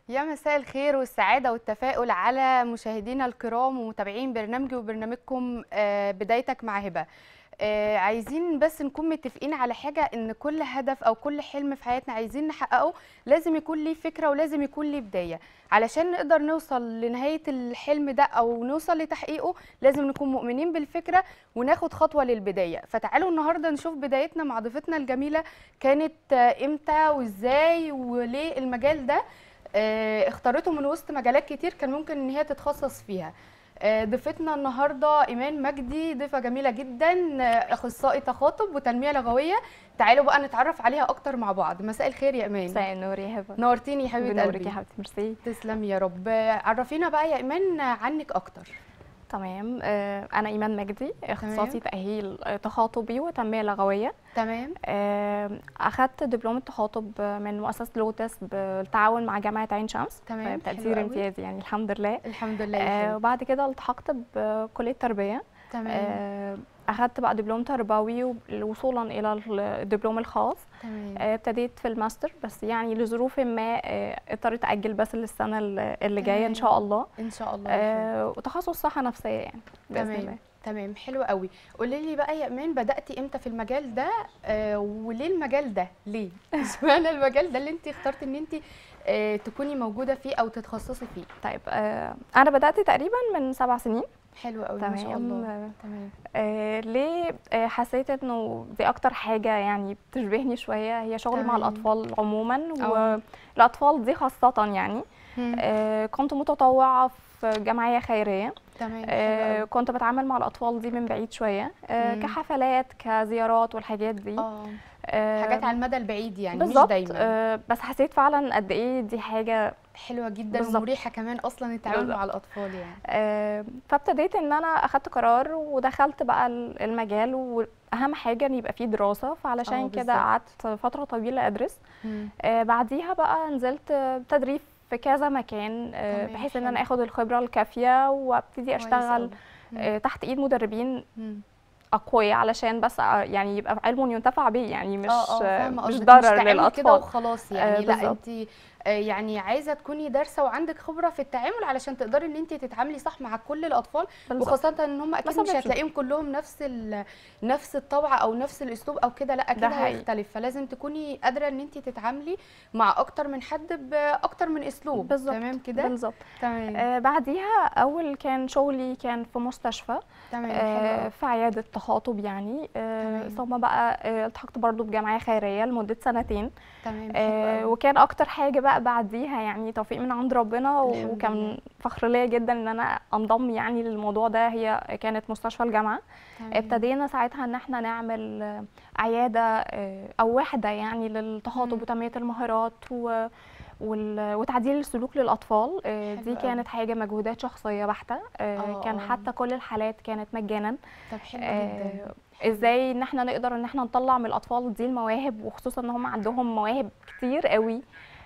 يا مساء الخير والسعادة والتفاؤل على مشاهدينا الكرام ومتابعين برنامجي وبرنامجكم آه، بدايتك مع هبة آه، عايزين بس نكون متفقين على حاجة ان كل هدف او كل حلم في حياتنا عايزين نحققه لازم يكون ليه فكرة ولازم يكون ليه بداية علشان نقدر نوصل لنهاية الحلم ده او نوصل لتحقيقه لازم نكون مؤمنين بالفكرة وناخد خطوة للبداية فتعالوا النهاردة نشوف بدايتنا مع ضيفتنا الجميلة كانت آه، امتى وازاي وليه المجال ده آه، اختارته من وسط مجالات كتير كان ممكن ان هي تتخصص فيها آه، ضيفتنا النهارده ايمان مجدي ضيفه جميله جدا آه، اخصائي تخاطب وتنميه لغويه تعالوا بقى نتعرف عليها اكتر مع بعض مساء الخير يا ايمان مساء النور يا هبه نورتيني يا حبيبه بنورك قلبي يا حبيبتي ميرسي تسلمي يا رب آه، عرفينا بقى يا ايمان عنك اكتر تمام آه، انا ايمان مجدي اختصاصي تاهيل آه، تخاطبي وتنميه لغويه تمام آه، اخدت دبلوم التخاطب من مؤسسه لوتس بالتعاون مع جامعه عين شمس تمام، حلو بتقدير قوي. امتيازي يعني الحمد لله الحمد لله يا آه، حبيبي. وبعد كده التحقت بكليه تربيه تمام آه، اخدت بقى دبلوم تربوي وصولا الى الدبلوم الخاص تمام آه، ابتديت في الماستر بس يعني لظروف ما آه، اضطريت اجل بس للسنه اللي جايه تمام. ان شاء الله ان شاء الله يا حبيبي. آه، وتخصص صحه نفسيه يعني باذن الله تمام تمام حلو قوي قولي لي بقى يا ايمان بداتي امتى في المجال ده آه وليه المجال ده ليه اشمعنى المجال ده اللي انت اخترتي ان انت آه تكوني موجوده فيه او تتخصصي فيه طيب آه، انا بدات تقريبا من سبع سنين حلو قوي ما شاء تمام الله آه، تمام آه، ليه آه، حسيت انه دي اكتر حاجه يعني بتشبهني شويه هي شغلي مع تمام. الاطفال عموما أه. والاطفال دي خاصه يعني مم. آه، كنت متطوعه في جمعيه خيريه تمام آه، حلو قوي كنت بتعامل مع الاطفال دي من بعيد شويه آه، مم. كحفلات كزيارات والحاجات دي اه آه، حاجات على المدى البعيد يعني مش بالظبط دايما آه، بس حسيت فعلا قد ايه دي حاجه حلوه جدا بالظبط. ومريحه كمان اصلا التعامل بالظبط. مع الاطفال يعني آه، فابتديت ان انا اخدت قرار ودخلت بقى ال- المجال واهم حاجه ان يبقى فيه دراسه آه، فعلشان بالظبط. كده قعدت فتره طويله ادرس مم. آه، بعديها بقى نزلت آه، تدريب في كذا مكان آه، تمام، بحيث ان حلو. انا اخد الخبره الكافيه وابتدي كويس اشتغل أوي. مم. آه، تحت ايد مدربين مم. اقوياء علشان بس آه، يعني يبقى علم ينتفع به يعني مش اه اه آه، فاهمه مش قصدك ضرر تعامل كده للاطفال وخلاص يعني آه، لا بالظبط. انت يعني عايزه تكوني دارسه وعندك خبره في التعامل علشان تقدري ان انت تتعاملي صح مع كل الاطفال بالظبط. وخاصه ان هم اكيد مش سببش. هتلاقيهم كلهم نفس ال- نفس الطبع او نفس الاسلوب او كده لا اكيد ده حقيقي. هيختلف فلازم تكوني قادره ان انت تتعاملي مع اكتر من حد باكتر من اسلوب بالظبط تمام كده بالظبط تمام آه، بعديها اول كان شغلي كان في مستشفى تمام آه، حلو أوي. في عيادة تخاطب يعني آه، تمام. ثم بقى آه، التحقت برضو بجمعية خيرية لمدة سنتين تمام آه، حلو أوي. وكان أكتر حاجة بقى بعديها يعني توفيق من عند ربنا الحمد لله. وكان فخر ليا جدا إن أنا أنضم يعني للموضوع ده هي كانت مستشفى الجامعة تمام. ابتدينا ساعتها إن احنا نعمل آه، عيادة آه، أو وحدة يعني للتخاطب مم. وتنمية المهارات و وال- وتعديل السلوك للأطفال آه، حلو دي أوي. كانت حاجة مجهودات شخصية بحتة آه، آه، كان آه. حتى كل الحالات كانت مجانا طب حلو جدا آه، ازاي ان احنا نقدر ان احنا نطلع من الاطفال دي المواهب وخصوصا ان هم عندهم مواهب كتير قوي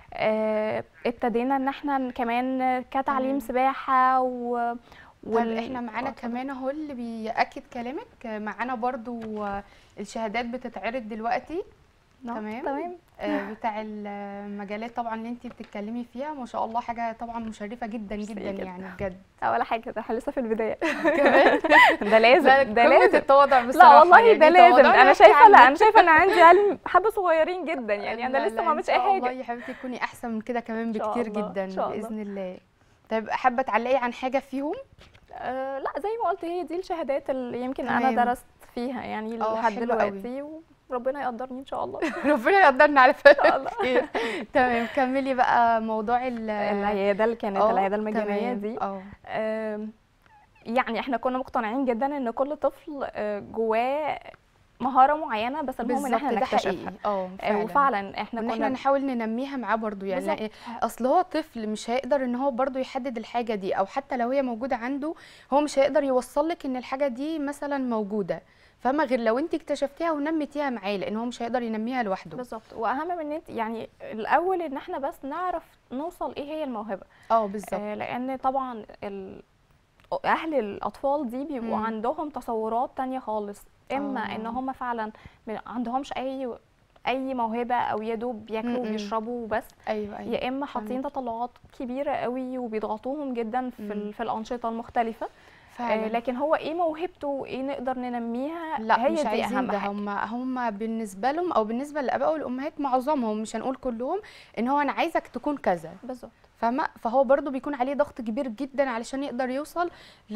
آه، ابتدينا ان احنا كمان كتعليم تمام. سباحه و طب وال- احنا معانا اتفضل. كمان اهو اللي بيأكد كلامك معانا برضو الشهادات بتتعرض نعم، دلوقتي تمام. تمام آه، بتاع المجالات طبعا اللي انت بتتكلمي فيها ما شاء الله حاجه طبعا مشرفه جدا ميرسي جدا جدا. يعني بجد ولا حاجه ده احنا لسه في البدايه كمان ده لازم لا، ده قمة لازم التواضع بصراحه لا والله يعني ده لازم تواضع انا نحكي شايفه لا عنه. انا شايفه ان عندي علم حبه صغيرين جدا يعني انا لا، لسه لا، ما عملتش إن اي شاء الله حاجه يا حبيبتي تكوني احسن من كده كمان إن شاء بكتير الله، جدا إن شاء الله. باذن الله طيب حابه تعلقي عن حاجه فيهم آه لا زي ما قلت هي دي الشهادات اللي يمكن تمام. انا درست فيها يعني آه، لحد حلو قوي. دلوقتي وربنا يقدرني ان شاء الله ربنا يقدرنا على شاء فكره الله. خير تمام كملي بقى موضوع ال العياده اللي كانت آه، العياده المجانيه تمام. دي اه آم، يعني احنا كنا مقتنعين جدا ان كل طفل آه، جواه مهاره معينه بس المهم ان بالظبط احنا ده نكتشفها حقيقي اه آه، فعلا وفعلا احنا وان احنا كنا نحاول ننميها معاه برضو يعني بالظبط. إيه، اصل هو طفل مش هيقدر ان هو برضو يحدد الحاجه دي او حتى لو هي موجوده عنده هو مش هيقدر يوصل لك ان الحاجه دي مثلا موجوده فاهمه غير لو انت اكتشفتيها ونميتيها معاه لان هو مش هيقدر ينميها لوحده بالظبط واهم من انت يعني الاول ان احنا بس نعرف نوصل ايه هي الموهبه اه بالظبط آه، لان طبعا ال... اهل الاطفال دي بيبقوا مم. عندهم تصورات تانية خالص اما آه. ان هم فعلا ما عندهمش اي اي موهبه او يا دوب بياكلوا م-م. وبيشربوا وبس ايوه ايوه يا اما حاطين تطلعات كبيره قوي وبيضغطوهم جدا في ال- في الانشطه المختلفه آه، فعلا لكن هو ايه موهبته وايه نقدر ننميها لا هي مش دي عايزين اهم ده حاجه هم هم بالنسبه لهم او بالنسبه للاباء والامهات معظمهم مش هنقول كلهم ان هو انا عايزك تكون كذا بالظبط فاهمه فهو برضو بيكون عليه ضغط كبير جدا علشان يقدر يوصل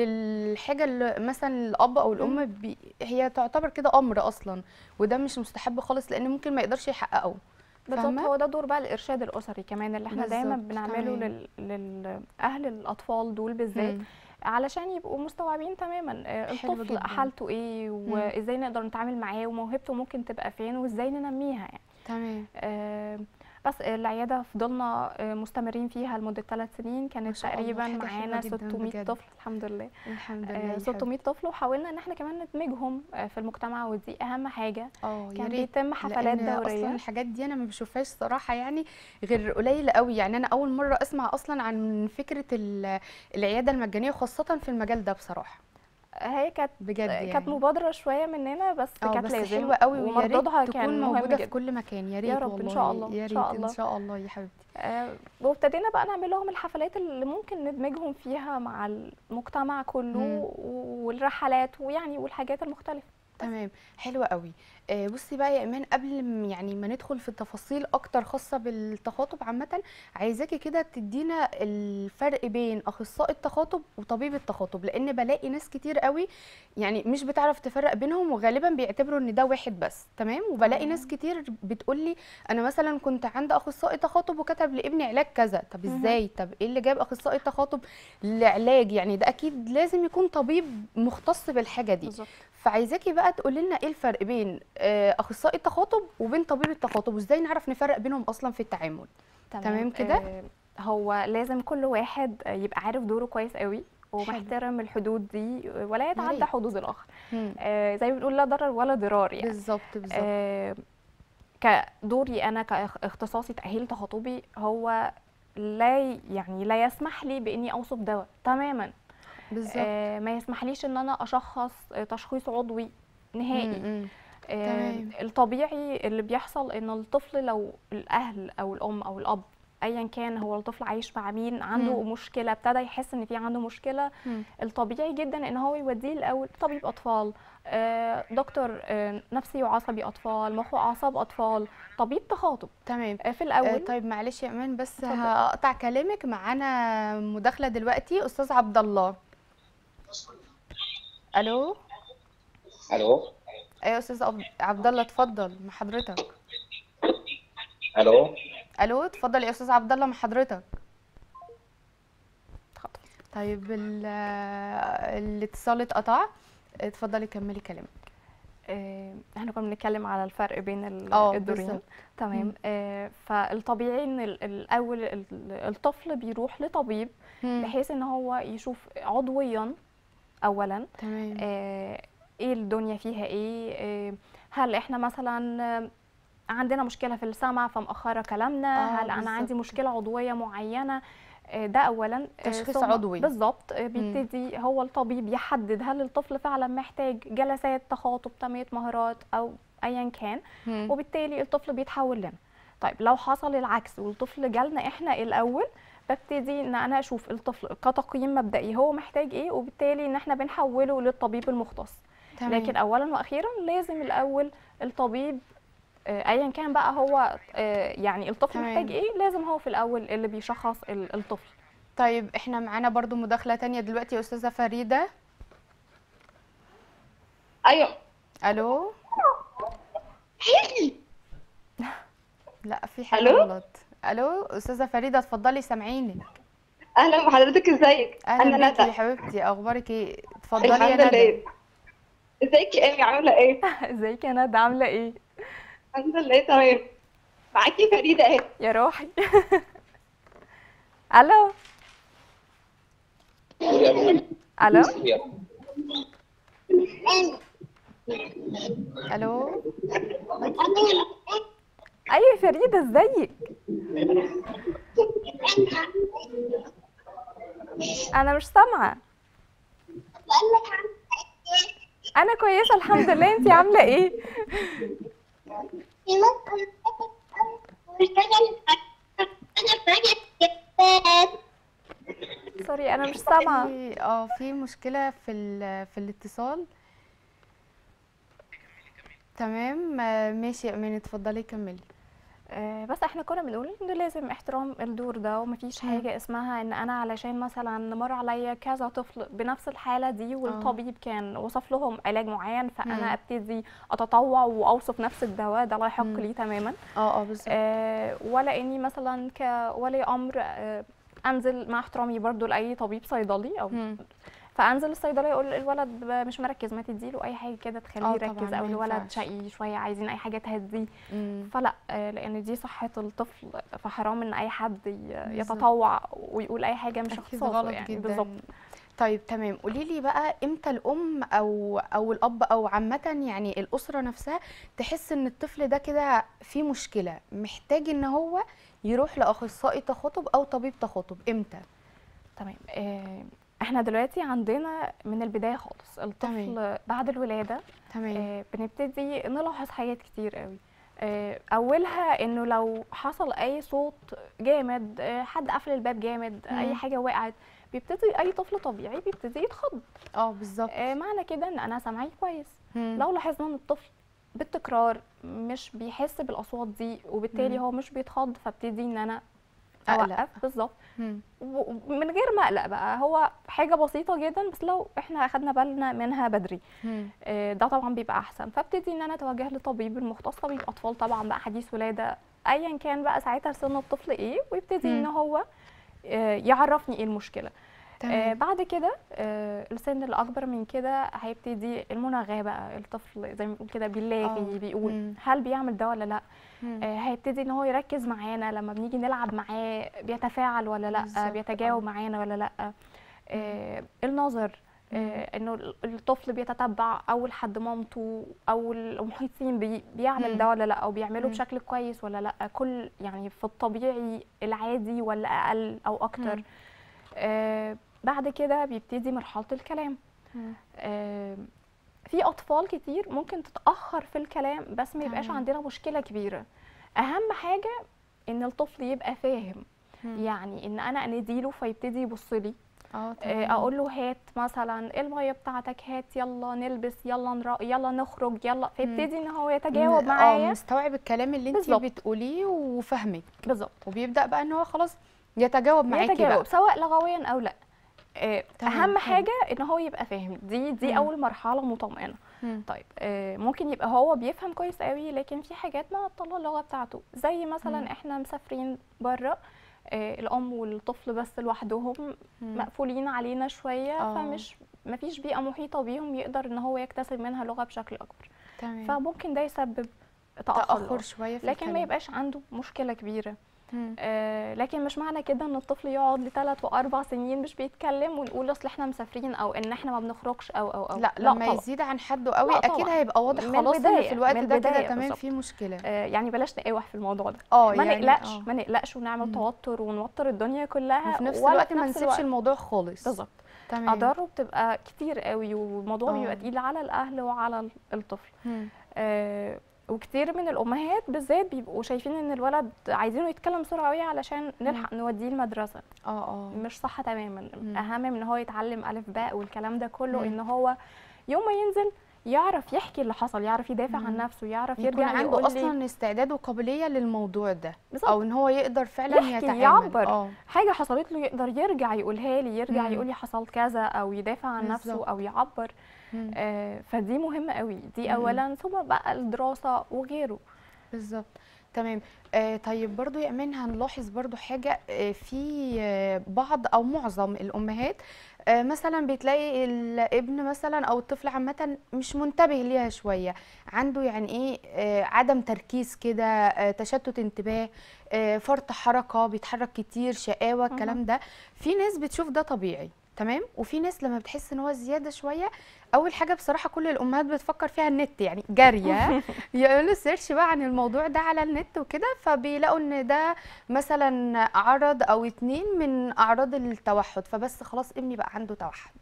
للحاجه اللي مثلا الاب او الام بي هي تعتبر كده امر اصلا وده مش مستحب خالص لان ممكن ما يقدرش يحققه بالظبط فاهمة؟ هو ده دور بقى الارشاد الاسري كمان اللي احنا دايما بالظبط، بنعمله تمام. لل... للاهل الاطفال دول بالذات مم. علشان يبقوا مستوعبين تماما آه، حلو الطفل جداً. حالته ايه وازاي نقدر نتعامل معاه وموهبته ممكن تبقى فين وازاي ننميها يعني تمام آه، بس العيادة فضلنا آه، مستمرين فيها لمدة ثلاث سنين ما كانت شاء الله، تقريبا حاجة حلوة معانا جداً 600 بجد. طفل الحمد لله الحمد لله آه، يا 600 طفل وحاولنا ان احنا كمان ندمجهم آه، في المجتمع ودي اهم حاجة اه يا كان ريت بيتم حفلات لان اصلا دورية الحاجات دي انا ما بشوفهاش صراحه يعني غير قليل قوي يعني انا اول مره اسمع اصلا عن فكره ال- العياده المجانيه وخاصه في المجال ده بصراحه هي كانت بجد يعني كانت مبادرة شوية مننا بس اه كانت بس لازم حلوه قوي ويا ومردودها ريت كان تكون مهم موجوده في جدا كل مكان يا ريت يا رب إن والله شاء الله، يا إن ريت شاء ان الله. شاء الله يا حبيبتي آه، وابتدينا بقى نعمل لهم الحفلات اللي ممكن ندمجهم فيها مع المجتمع مم. كله والرحلات ويعني والحاجات المختلفة تمام حلوة قوي آه، بصي بقى يا ايمان قبل م- يعني ما ندخل في التفاصيل اكتر خاصه بالتخاطب عامه عايزاكي كده تدينا الفرق بين اخصائي التخاطب وطبيب التخاطب لان بلاقي ناس كتير قوي يعني مش بتعرف تفرق بينهم وغالبا بيعتبروا ان ده واحد بس تمام وبلاقي ناس كتير بتقولي انا مثلا كنت عند اخصائي تخاطب وكتب لابني علاج كذا طب مهم. ازاي طب ايه اللي جاب اخصائي التخاطب لعلاج يعني ده اكيد لازم يكون طبيب مختص بالحاجه دي بالظبط فعايزاكي بقى تقولي لنا ايه الفرق بين آه، اخصائي التخاطب وبين طبيب التخاطب وازاي نعرف نفرق بينهم اصلا في التعامل تمام كده؟ آه، هو لازم كل واحد آه، يبقى عارف دوره كويس قوي ومحترم الحدود دي ولا يتعدى ريت. حدود الاخر آه، زي ما بنقول لا ضرر ولا ضرار يعني بالظبط بالظبط آه، كدوري انا كاختصاصي تاهيل تخاطبي هو لا ي- يعني لا يسمح لي باني اوصف دواء تماما بالظبط آه، ما يسمحليش ان انا اشخص آه، تشخيص عضوي نهائي م- م. آه، تمام. الطبيعي اللي بيحصل ان الطفل لو الاهل او الام او الاب ايا كان هو الطفل عايش مع مين عنده مم. مشكله ابتدى يحس ان في عنده مشكله مم. الطبيعي جدا ان هو يوديه الاول طبيب اطفال آه، دكتور آه، نفسي وعصبي اطفال مخ واعصاب اطفال طبيب تخاطب تمام آه، في آه، الاول طيب معلش يا ايمان بس اتفضل. هقطع كلامك معانا مداخله دلوقتي استاذ عبد الله الو الو ايوه استاذ عبد- عبد الله اتفضل مع حضرتك الو الو اتفضل يا استاذ عبد الله مع حضرتك اتفضل. طيب ال- الاتصال اتقطع اتفضلي كملي كلامك آه، احنا كنا بنتكلم على الفرق بين ال- اه الدورين بالظبط تمام مم. آه، فالطبيعي ان ال- الاول ال- الطفل بيروح لطبيب مم. بحيث ان هو يشوف عضويا اولا تمام آه، ايه الدنيا فيها ايه آه، هل احنا مثلا آه، عندنا مشكله في السمع فمأخره كلامنا آه، هل انا عندي بالظبط. مشكله عضويه معينه آه، ده اولا آه، تشخيص ثم- عضوي. بالظبط آه، بيبتدي هو الطبيب يحدد هل الطفل فعلا محتاج جلسات تخاطب تنميه مهارات او ايا كان مم. وبالتالي الطفل بيتحول لنا طيب لو حصل العكس والطفل جالنا احنا الاول ببتدي ان انا اشوف الطفل كتقييم مبدئي هو محتاج ايه وبالتالي ان احنا بنحوله للطبيب المختص تمام لكن اولا واخيرا لازم الاول الطبيب آه، ايا كان بقى هو آه، يعني الطفل تمام. محتاج ايه لازم هو في الاول اللي بيشخص ال- الطفل طيب احنا معانا برضو مداخلة تانية دلوقتي يا استاذة فريدة ايوه الو لا في حاجة ألو؟ غلط الو استاذة فريدة اتفضلي سامعينك اهلا بحضرتك ازيك اهلا انا بيكي يا ندى حبيبتي اخبارك ايه اتفضلي يا الحمد ندى لله ازيك يا ايمي عامله ايه ازيك يا ندى عامله ايه الحمد لله تمام معاكي فريده اهي يا روحي الو الو الو ايوه فريده ازيك انا مش سامعه انا كويسه الحمد لله انتي عامله ايه في مصر واشتغل أنا فاجئ جدا سوري انا مش سامعه في اه في مشكله في ال- في الاتصال تمام آه، ماشي يا امان اتفضلي كملي آه، بس احنا كنا بنقول انه لازم احترام الدور ده ومفيش مم. حاجه اسمها ان انا علشان مثلا مر عليا كذا طفل بنفس الحاله دي والطبيب كان وصف لهم علاج معين مم. فانا ابتدي اتطوع واوصف نفس الدواء ده لا يحق مم. لي تماما اه اه بالظبط آه، ولا اني مثلا كولي امر آه، انزل مع احترامي برضو لاي طبيب صيدلي او مم. فانزل الصيدليه يقول الولد ب- مش مركز ما تديله اي حاجه كده تخليه آه يركز طبعاً، او ما الولد ينفعش. شقي شويه عايزين اي حاجه تهديه مم. فلا آه، لان دي صحه الطفل فحرام ان اي حد ي- بالظبط. يتطوع ويقول اي حاجه مش اكيد اختصاصه غلط يعني جدا بالظبط طيب تمام قولي لي بقى امتى الام او او الاب او عامه يعني الاسره نفسها تحس ان الطفل ده كده فيه مشكله محتاج ان هو يروح لاخصائي تخاطب او طبيب تخاطب امتى تمام آه، احنا دلوقتي عندنا من البدايه خالص الطفل بعد الولاده تمام آه، بنبتدي نلاحظ حاجات كتير قوي آه، اولها انه لو حصل اي صوت جامد آه، حد قفل الباب جامد مم. اي حاجه وقعت بيبتدي اي طفل طبيعي بيبتدي يتخض اه بالظبط آه، معنى كده ان انا سامعي كويس مم. لو لاحظنا ان الطفل بالتكرار مش بيحس بالاصوات دي وبالتالي مم. هو مش بيتخض فابتدي ان انا أقلق. اوقف بالظبط مم. ومن غير ما اقلق بقى هو حاجه بسيطه جدا بس لو احنا اخدنا بالنا منها بدري مم. آه، ده طبعا بيبقى احسن فابتدي ان انا اتوجه لطبيب المختص طبيب اطفال طبعا بقى حديث ولاده ايا كان بقى ساعتها سن الطفل ايه ويبتدي مم. ان هو آه، يعرفني ايه المشكله آه تمام بعد كده آه السن اللي اكبر من كده هيبتدي المناغاه بقى الطفل زي ما بنقول كده آه. بيلاغي بيقول مم. هل بيعمل ده ولا لا مم. آه هيبتدي ان هو يركز معانا لما بنيجي نلعب معاه بيتفاعل ولا لا بالظبط، بيتجاوب آه. معانا ولا لا آه النظر آه انه ال- الطفل بيتتبع اول حد مامته او المحيطين بي بيعمل مم. ده ولا لا او بيعمله مم. بشكل كويس ولا لا كل يعني في الطبيعي العادي ولا اقل او اكتر مم. آه بعد كده بيبتدي مرحله الكلام مم. آه في اطفال كتير ممكن تتاخر في الكلام بس ما يبقاش تمام. عندنا مشكله كبيره اهم حاجه ان الطفل يبقى فاهم مم. يعني ان انا انديله فيبتدي يبص لي اه آه، تمام اقول له هات مثلا الميه بتاعتك هات يلا نلبس يلا نرا يلا نخرج يلا فيبتدي ان هو يتجاوب م- اه معايا مستوعب الكلام اللي انت بالظبط. بتقوليه وفاهمك بالظبط وبيبدا بقى ان هو خلاص يتجاوب معاكي بقى يتجاوب سواء لغويا او لا آه، تمام، اهم حلو. حاجه ان هو يبقى فاهم دي دي مم. اول مرحله مطمئنه مم. طيب آه، ممكن يبقى هو بيفهم كويس قوي لكن في حاجات معطله اللغه بتاعته زي مثلا مم. احنا مسافرين بره آه، الام والطفل بس لوحدهم مم. مقفولين علينا شويه آه. فمش مفيش بيئه محيطه بيهم يقدر ان هو يكتسب منها لغه بشكل اكبر تمام فممكن ده يسبب تاخر, تاخر لغة. شويه في لكن ما الكلام. يبقاش عنده مشكله كبيره مم. آه لكن مش معنى كده ان الطفل يقعد لثلاث واربع سنين مش بيتكلم ونقول اصل احنا مسافرين او ان احنا ما بنخرجش او او او لا لما طبعا. يزيد عن حده قوي لا اكيد طبعا. هيبقى واضح من خلاص ان البداية، في الوقت من ده كده البداية تمام بالظبط. في مشكله آه يعني بلاش نقاوح في الموضوع ده اه ما يعني نقلقش آه. ما نقلقش ونعمل مم. توتر ونوتر الدنيا كلها وفي نفس ولا الوقت في ما نفس نسيبش الوقت الموضوع خالص بالظبط تمام اضراره بتبقى كتير قوي والموضوع آه. بيبقى تقيل على الاهل وعلى ال- الطفل مم. آه وكتير من الامهات بالذات بيبقوا شايفين ان الولد عايزينه يتكلم بسرعه قوي علشان نلحق نوديه المدرسه اه اه مش صح تماما مم. اهم من ان هو يتعلم الف باء والكلام ده كله مم. ان هو يوم ما ينزل يعرف يحكي اللي حصل يعرف يدافع مم. عن نفسه يعرف يكون يرجع عنده يقول لي اصلا استعداد وقابليه للموضوع ده بالظبط. او ان هو يقدر فعلا يحكي، يتعامل يعبر. اه حاجه حصلت له يقدر يرجع يقولها لي يرجع مم. يقول لي حصل كذا او يدافع عن نفسه بالظبط. او يعبر مم. آه فدي مهمه قوي دي مم. اولا ثم بقى الدراسه وغيره بالظبط تمام آه طيب برضو يا امان هنلاحظ برضو حاجه آه في آه بعض او معظم الامهات آه مثلا بتلاقي الابن مثلا او الطفل عامه مش منتبه ليها شويه عنده يعني ايه آه عدم تركيز كده آه تشتت انتباه آه فرط حركه بيتحرك كتير شقاوه الكلام ده في ناس بتشوف ده طبيعي تمام وفي ناس لما بتحس ان هو زياده شويه اول حاجه بصراحه كل الامهات بتفكر فيها النت يعني جاريه يعملوا سيرش بقى عن الموضوع ده على النت وكده فبيلاقوا ان ده مثلا عرض او اتنين من اعراض التوحد فبس خلاص ابني بقى عنده توحد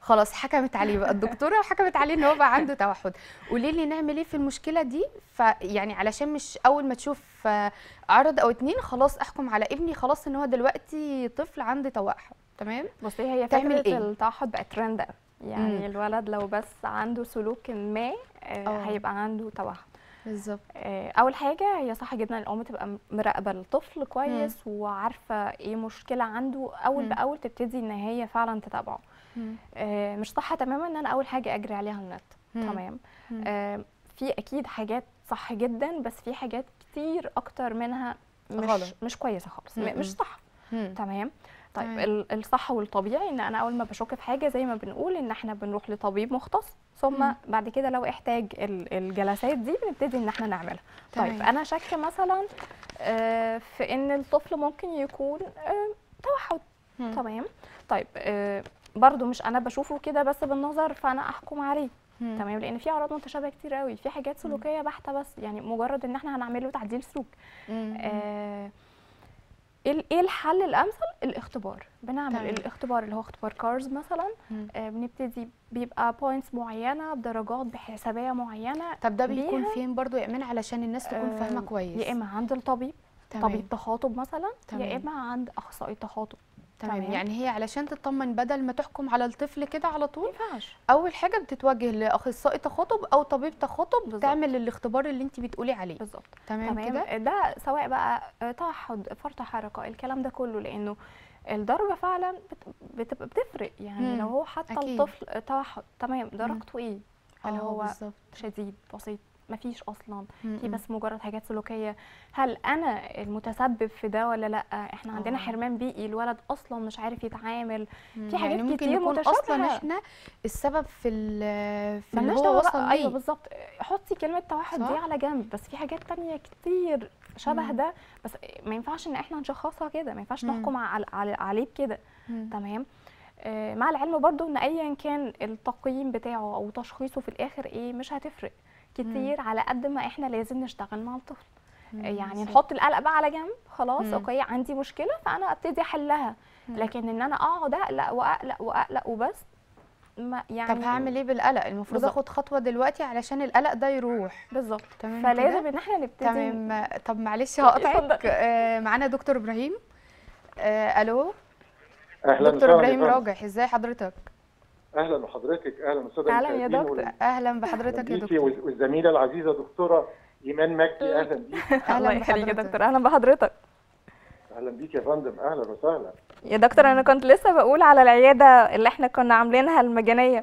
خلاص حكمت عليه بقى الدكتوره وحكمت عليه ان هو بقى عنده توحد قولي لي نعمل ايه في المشكله دي فيعني علشان مش اول ما تشوف آه، عرض او اتنين خلاص احكم على ابني خلاص ان هو دلوقتي طفل عنده توحد تمام بصي هي تعمل فكره إيه؟ التوحد بقت ترند أوي. يعني مم. الولد لو بس عنده سلوك ما آه، آه. هيبقى عنده توحد بالظبط آه، اول حاجه هي صح جدا الام تبقى م- مراقبه الطفل كويس وعارفه ايه مشكله عنده اول مم. باول تبتدي ان هي فعلا تتابعه آه، مش صح تماما ان انا اول حاجه اجري عليها النت مم. تمام مم. آه، في اكيد حاجات صح جدا بس في حاجات كتير اكتر منها مش غلط. مش كويسه خالص م- مم. مش صح مم. تمام طيب تمام. ال- الصح والطبيعي ان انا اول ما بشك في حاجه زي ما بنقول ان احنا بنروح لطبيب مختص ثم مم. بعد كده لو احتاج ال- الجلسات دي بنبتدي ان احنا نعملها طيب تمام. انا شاكه مثلا آه، في ان الطفل ممكن يكون آه، توحد مم. تمام طيب آه، برضو مش انا بشوفه كده بس بالنظر فانا احكم عليه مم. تمام لان في اعراض متشابهه كتير قوي في حاجات سلوكيه بحته بس يعني مجرد ان احنا هنعمل له تعديل سلوك مم. آه، ايه ال- ايه الحل الامثل الاختبار بنعمل تمام. الاختبار اللي هو اختبار كارز مثلا مم. آه، بنبتدي بيبقى بوينتس معينه بدرجات بحسابيه معينه طب ده بيكون بيها- فين برضو يا ايمان علشان الناس تكون آه، فاهمه كويس يا اما عند الطبيب تمام. طبيب تخاطب مثلا تمام. يا اما عند اخصائي تخاطب تمام تمام. يعني هي علشان تطمن بدل ما تحكم على الطفل كده على ما طول ينفعش اول حاجه بتتوجه لاخصائي تخاطب او طبيب تخاطب بالظبط. تعمل الاختبار اللي انت بتقولي عليه بالظبط تمام, كده تمام ده سواء بقى آه، توحد فرط حركه الكلام ده كله لانه الدرجه فعلا بت- بتبقى بتفرق يعني مم. لو هو حتى أكيد. الطفل توحد تمام درجته ايه هل آه، هو بالظبط شديد بسيط مفيش اصلا م- في م. بس مجرد حاجات سلوكيه هل انا المتسبب في ده ولا لا احنا عندنا آه. حرمان بيئي الولد اصلا مش عارف يتعامل مم. في حاجات يعني ممكن كتير يكون اصلا متشابهة. احنا السبب في ال- في اللي ملناش هو دعوه وصل بقى ليه ايوه بالظبط حطي كلمه توحد دي صح؟ على جنب بس في حاجات تانية كتير شبه مم. ده بس ما ينفعش ان احنا نشخصها كده ما ينفعش مم. نحكم على على- عليه بكده مم. تمام آه، مع العلم برضو ان ايا كان التقييم بتاعه او تشخيصه في الاخر ايه مش هتفرق كتير على قد ما احنا لازم نشتغل مع الطفل مم. يعني بالظبط. نحط القلق بقى على جنب خلاص مم. اوكي عندي مشكله فانا ابتدي احلها مم. لكن ان انا اقعد اقلق واقلق واقلق وبس ما يعني طب هعمل ايه بالقلق المفروض بالظبط. اخد خطوه دلوقتي علشان القلق ده يروح بالظبط تمام فلازم كده؟ ان احنا نبتدي تمام طب معلش اتفضل. هقطعك آه معانا دكتور ابراهيم آه الو اهلا دكتور وسهلا ابراهيم يا فندم. راجح ازاي حضرتك اهلا بحضرتك اهلا استاذ أهلا يا دكتور. اهلا بحضرتك يا دكتور والزميله العزيزه دكتوره ايمان مجدي اهلا بيك اهلا الله يخليك يا بحضرتك دكتور اهلا بحضرتك اهلا بيك يا فندم اهلا وسهلا يا دكتور انا كنت لسه بقول على العياده اللي احنا كنا عاملينها المجانيه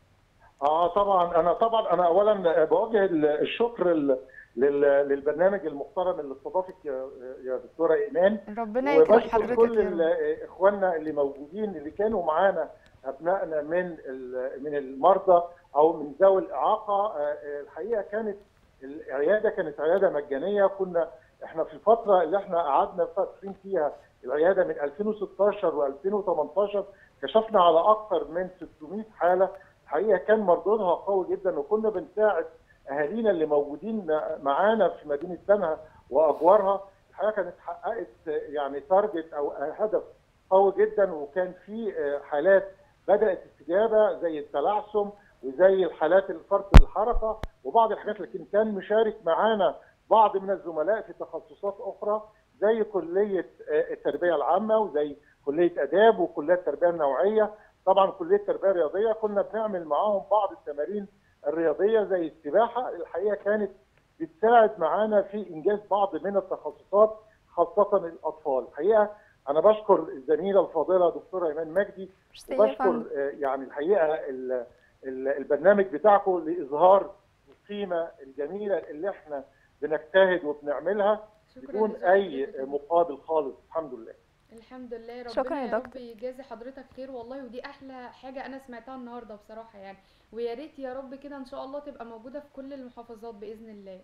اه طبعا انا طبعا انا اولا بوجه ال- الشكر ال- لل- للبرنامج المحترم اللي استضافك يا يا دكتوره ايمان ربنا يكرم وبشكر حضرتك كل يا رب ال- اخواننا اللي موجودين اللي كانوا معانا ابنائنا من ال- من المرضى او من ذوي الاعاقه آه، آه، الحقيقه كانت العياده كانت عياده مجانيه كنا احنا في الفتره اللي احنا قعدنا فاتحين فيها العياده من 2016 و2018 كشفنا على اكثر من 600 حاله الحقيقه كان مردودها قوي جدا وكنا بنساعد اهالينا اللي موجودين معانا في مدينه بنها واجوارها الحقيقه كانت حققت يعني تارجت او هدف قوي جدا وكان في حالات بدات استجابه زي التلعثم وزي الحالات الفرط الحركه وبعض الحاجات لكن كان مشارك معانا بعض من الزملاء في تخصصات اخرى زي كليه التربيه العامه وزي كليه اداب وكليه التربيه النوعيه طبعا كليه التربيه الرياضيه كنا بنعمل معاهم بعض التمارين الرياضيه زي السباحه الحقيقه كانت بتساعد معانا في انجاز بعض من التخصصات خاصه الاطفال الحقيقه انا بشكر الزميله الفاضله دكتوره ايمان مجدي ميرسي يا وبشكر فندم. آه، يعني الحقيقه ال- ال- البرنامج بتاعكم لاظهار القيمه الجميله اللي احنا بنجتهد وبنعملها شكراً بدون لذوقك اي حضرتك. مقابل خالص الحمد لله الحمد لله ربنا شكراً يا يا رب دكتور. يجازي حضرتك خير والله ودي احلى حاجه انا سمعتها النهارده بصراحه يعني ويا ريت يا رب كده ان شاء الله تبقى موجوده في كل المحافظات باذن الله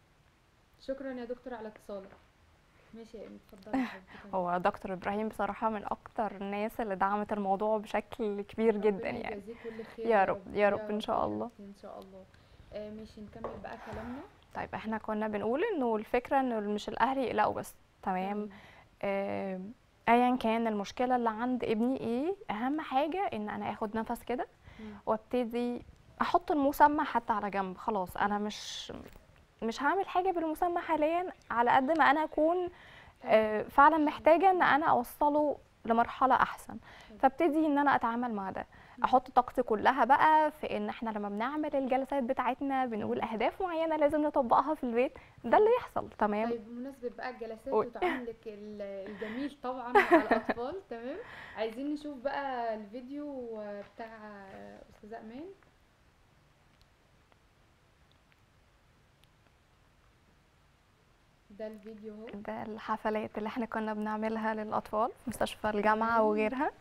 شكرا يا دكتور على اتصالك ماشي يا ايمي اتفضلي يا حبيبتي هو دكتور ابراهيم بصراحه من اكتر الناس اللي دعمت الموضوع بشكل كبير جدا ربنا يعني يجازيه كل خير يا رب- يا رب إن شاء يا الله. حبيبتي ان شاء الله آه ماشي نكمل بقى كلامنا طيب احنا كنا بنقول انه الفكره انه مش الاهل يقلقوا بس تمام آه، ايا كان المشكله اللي عند ابني ايه اهم حاجه ان انا اخد نفس كده وابتدي احط المسمى حتى على جنب خلاص انا مش مش هعمل حاجه بالمسمى حاليا على قد ما انا اكون آه، فعلا محتاجه ان انا اوصله لمرحله احسن فابتدي ان انا اتعامل مع ده احط طاقتي كلها بقى في ان احنا لما بنعمل الجلسات بتاعتنا بنقول اهداف معينه لازم نطبقها في البيت ده اللي يحصل تمام طيب بمناسبة بقى الجلسات قول. وتعاملك ال- الجميل طبعا مع الأطفال تمام عايزين نشوف بقى الفيديو بتاع أستاذة أمان ده الفيديو اهو ده الحفلات اللي احنا كنا بنعملها للاطفال في مستشفى الجامعه وغيرها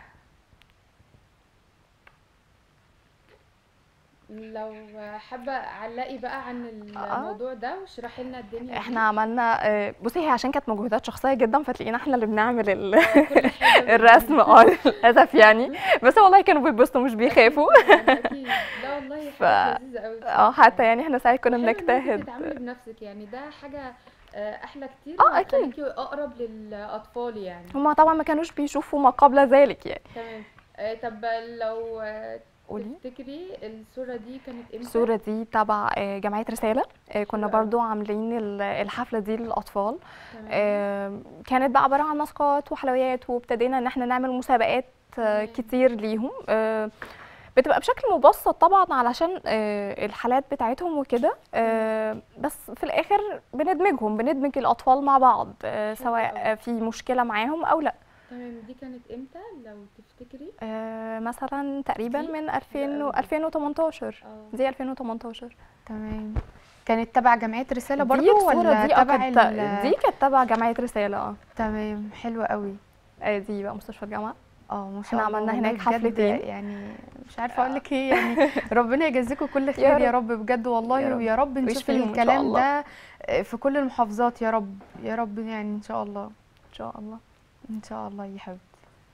لو حابة علقي بقى عن الموضوع ده واشرحي لنا الدنيا احنا عملنا آه، بصي هي عشان كانت مجهودات شخصيه جدا فتلاقينا احنا اللي بنعمل ال- دي. كل حاجة الرسم اه للاسف يعني بس والله كانوا بيتبسطوا مش بيخافوا أكيد لا والله ف- حاجة لذيذة أوي اه حتى يعني احنا ساعات كنا حلو إن انتي بنجتهد تتعاملي بنفسك يعني ده حاجة آه، أحلى كتير اه، أكيد. وهتخليكي أقرب للأطفال يعني هما طبعا ما كانوش بيشوفوا ما قبل ذلك يعني تمام آه، طب لو آه، قولي تفتكري الصورة دي كانت امتى؟ الصورة دي تبع آه، جمعية رسالة آه، كنا حلو أوي. برضو عاملين ال- الحفلة دي للأطفال تمام. آه، كانت بقى عبارة عن مسقات وحلويات وابتدينا إن احنا نعمل مسابقات آه، تمام. كتير ليهم آه، بتبقى بشكل مبسط طبعا علشان آه، الحالات بتاعتهم وكده آه، بس في الآخر بندمجهم بندمج الأطفال مع بعض آه، حلو سواء أوي. آه، في مشكلة معاهم أو لا تمام دي كانت امتى لو تفتكري؟ آه، مثلا تقريبا دي من حلوة 2000 و- أوي. 2018 اه دي 2018 تمام كانت تبع جمعية رسالة دي برضو الصورة ولا دي آه تبع كانت ال- دي كانت تبع جمعية رسالة اه تمام حلوة قوي آه، دي بقى مستشفى الجامعة اه ما شاء احنا الله عملنا والله هناك بجد حفلتين. يعني مش عارفة اقول لك ايه يعني ربنا يجازيكم كل خير يا رب. رب بجد والله يا رب. ويا رب نشوف ويشفيهم إن شاء الكلام الله. ده في كل المحافظات يا رب يا رب يعني ان شاء الله ان شاء الله ان شاء الله يا حبيبتي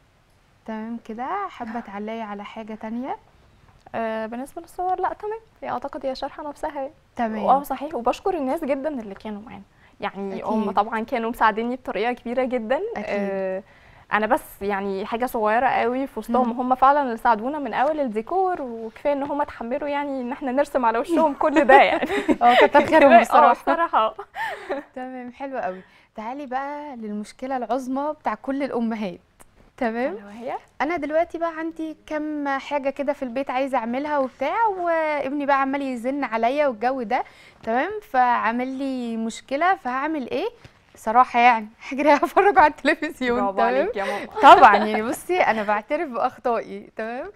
تمام كده حابة تعلقي على حاجة تانية آه بالنسبة للصور لا تمام هي اعتقد هي شارحة نفسها اه تمام صحيح وبشكر الناس جدا اللي كانوا معانا يعني هم أكيد. طبعا كانوا مساعديني بطريقة كبيرة جدا أكيد. آه انا بس يعني حاجة صغيرة قوي في وسطهم مم. هم فعلا اللي ساعدونا من اول الديكور وكفاية ان هم اتحملوا يعني ان احنا نرسم على وشهم كل ده يعني اه كتر خيرهم اه بصراحة بصراحة تمام حلو قوي تعالي بقى للمشكلة العظمى بتاع كل الأمهات تمام اللي هي انا دلوقتي بقى عندي كم حاجه كده في البيت عايزه اعملها وبتاع وابني بقى عمال يزن عليا والجو ده تمام فعامل لي مشكله فهعمل ايه صراحه يعني هجري اتفرج على التلفزيون برافو تمام عليك يا ماما طبعا يعني بصي انا بعترف باخطائي تمام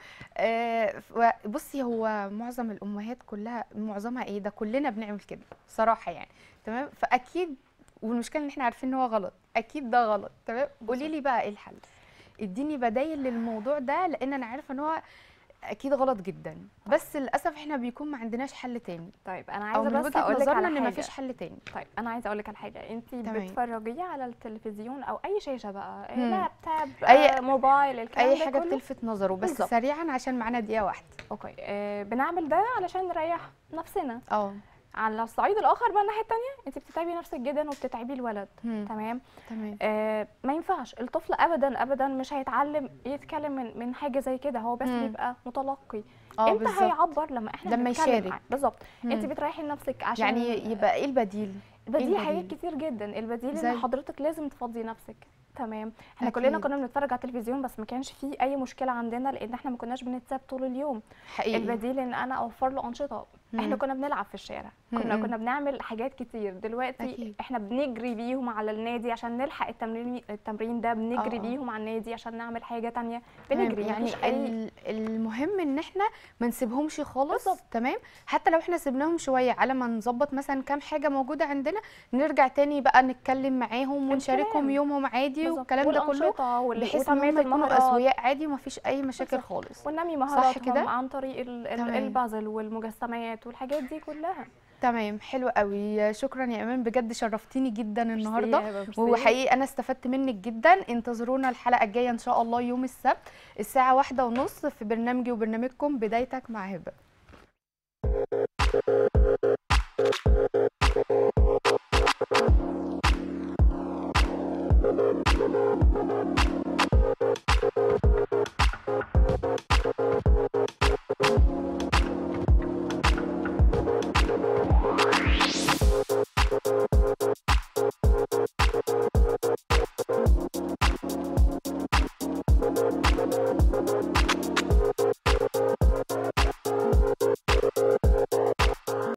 آه ف- بصي هو معظم الامهات كلها معظمها ايه ده كلنا بنعمل كده صراحه يعني تمام فاكيد والمشكله ان احنا عارفين ان هو غلط اكيد ده غلط تمام قولي لي بقى ايه الحل اديني بدايل للموضوع ده لان انا عارفه ان هو اكيد غلط جدا بس للاسف احنا بيكون ما عندناش حل تاني طيب انا او عايزه من بس وجهه اقول لك نظرنا على ان حاجه مفيش حل تاني طيب انا عايزه اقول لك على حاجه انت تمام. بتتفرجي على التلفزيون او اي شاشه بقى مم. لابتوب أي- آه، موبايل الكلام اي ده حاجه كله بتلفت نظره بس بالظبط. سريعا عشان معانا دقيقه واحده اوكي آه بنعمل ده علشان نريح نفسنا اه على الصعيد الاخر بقى الناحيه التانية انت بتتعبي نفسك جدا وبتتعبي الولد مم. تمام تمام آه ما ينفعش الطفل ابدا ابدا مش هيتعلم يتكلم من من حاجه زي كده هو بس مم. بيبقى متلقي اه امتى بالظبط هيعبر لما احنا لما بنتكلم يشارك. معاه. بالظبط انت مم. بتريحي نفسك عشان يعني يبقى ايه البديل بديل إيه حاجات البديل؟ كتير جدا البديل زي؟ ان حضرتك لازم تفضي نفسك تمام احنا أكيد. كلنا كنا بنتفرج على التلفزيون بس ما كانش فيه اي مشكله عندنا لان احنا ما كناش بنتساب طول اليوم حقيقي البديل ان انا اوفر له انشطه احنا مم. كنا بنلعب في الشارع كنا مم. كنا بنعمل حاجات كتير دلوقتي أكيد. احنا بنجري بيهم على النادي عشان نلحق التمرين التمرين ده بنجري آه. بيهم على النادي عشان نعمل حاجه تانية تمام، بنجري يعني مفيش اي ال- المهم ان احنا ما نسيبهمش خالص بالظبط. تمام حتى لو احنا سيبناهم شويه على ما نظبط مثلا كام حاجه موجوده عندنا نرجع تاني بقى نتكلم معاهم ونشاركهم الكلام. يومهم عادي بالظبط. والكلام ده كله والأنشطة وال- بحيث ان وتنمية هم يكونوا المهارات. اسوياء عادي ومفيش اي مشاكل بالظبط. خالص وننمي صح مهاراتهم كده عن طريق ال- ال- تمام. البازل والمجسمات والحاجات دي كلها تمام حلو قوي شكرا يا ايمان بجد شرفتيني جدا ميرسي النهارده يا هبة، ميرسي. وحقيقي انا استفدت منك جدا انتظرونا الحلقه الجايه ان شاء الله يوم السبت الساعه واحدة ونص في برنامجي وبرنامجكم بدايتك مع هبه